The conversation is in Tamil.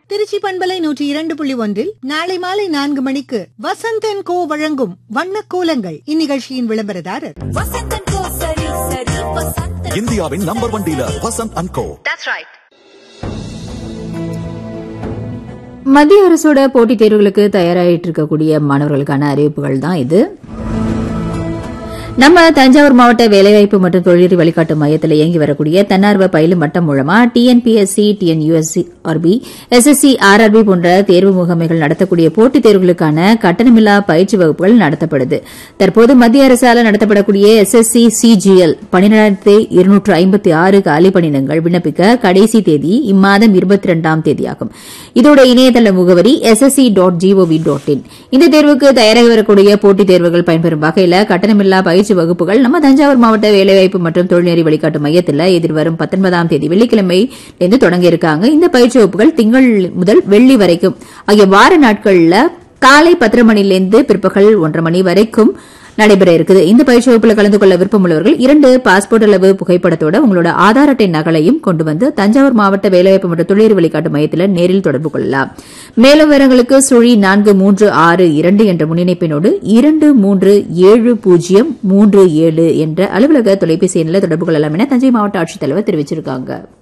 திருச்சி பண்பலை நூற்றி இரண்டு புள்ளி ஒன்றில் நாளை மாலை நான்கு மணிக்கு வசந்தன் கோ வழங்கும் வண்ண கோலங்கள் இந்நிகழ்ச்சியின் விளம்பரதாரர் வசந்தன் கோ சரி சரி வசந்தன் இந்தியாவின் number one dealer Vasanth and co மத்திய அரசோட போட்டித் தேர்வுகளுக்கு தயாராகிட்டு இருக்கக்கூடிய மாணவர்களுக்கான அறிவிப்புகள் தான் இது நம்ம தஞ்சாவூர் மாவட்ட வேலைவாய்ப்பு மற்றும் தொழில் வழிகாட்டு மையத்தில் இயங்கி வரக்கூடிய தன்னார்வ பயிலும் மட்டம் மூலமா TNPSC TNUSC RP SSC RRB போன்ற தேர்வு முகமைகள் நடத்தக்கூடிய போட்டித் தேர்வுகளுக்கான கட்டணமில்லா பயிற்சி வகுப்புகள் நடத்தப்படுது தற்போது மத்திய அரசால் நடத்தப்படக்கூடிய எஸ்எஸ்சி சிஜிஎல் பனிரெண்டாயிரத்தி இருநூற்று ஐம்பத்தி ஆறு காலி பணியிடங்கள் விண்ணப்பிக்க கடைசி தேதி இம்மாதம் இருபத்தி இரண்டாம் தேதியாகும் இதோட இணையதள முகவரி SSC dot GOV dot in இந்த தேர்வுக்கு தயாராகி வரக்கூடிய போட்டித் தேர்வுகள் பயன்பெறும் வகையில் கட்டணமில்லா பயிற்சி வகுப்புகள் நம்ம தஞ்சாவூர் மாவட்ட வேலைவாய்ப்பு மற்றும் தொழில்நெறி வழிகாட்டு மையத்தில் எதிர்வரும் பத்தொன்பதாம் தேதி வெள்ளிக்கிழமை இருந்து தொடங்க இருக்காங்க இந்த பயிற்சி வகுப்புகள் திங்கள் முதல் வெள்ளி வரைக்கும் ஆகிய வார நாட்கள்ல காலை பத்தரை மணிலிருந்து பிற்பகல் ஒன்றரை மணி வரைக்கும் நடைபெற இருக்குது இந்த பயிற்சி வகுப்புல கலந்து கொள்ள விருப்பமுள்ளவர்கள் இரண்டு பாஸ்போர்ட் அளவு புகைப்படத்தோட உங்களோட ஆதார் அட்டை நகலையும் கொண்டு வந்து தஞ்சாவூர் மாவட்ட வேலைவாய்ப்பு மற்றும் தொழில் வழிகாட்டு மையத்தில் நேரில் தொடர்பு கொள்ளலாம் மேலும் விவரங்களுக்கு சுழி நான்கு மூன்று ஆறு இரண்டு என்ற முன்னிணைப்பினோடு இரண்டு மூன்று ஏழு பூஜ்ஜியம் மூன்று ஏழு என்ற அலுவலக தொலைபேசி எண்ணில் தொடர்பு கொள்ளலாம் என தஞ்சை மாவட்ட ஆட்சித்தலைவர் தெரிவிச்சிருக்காங்க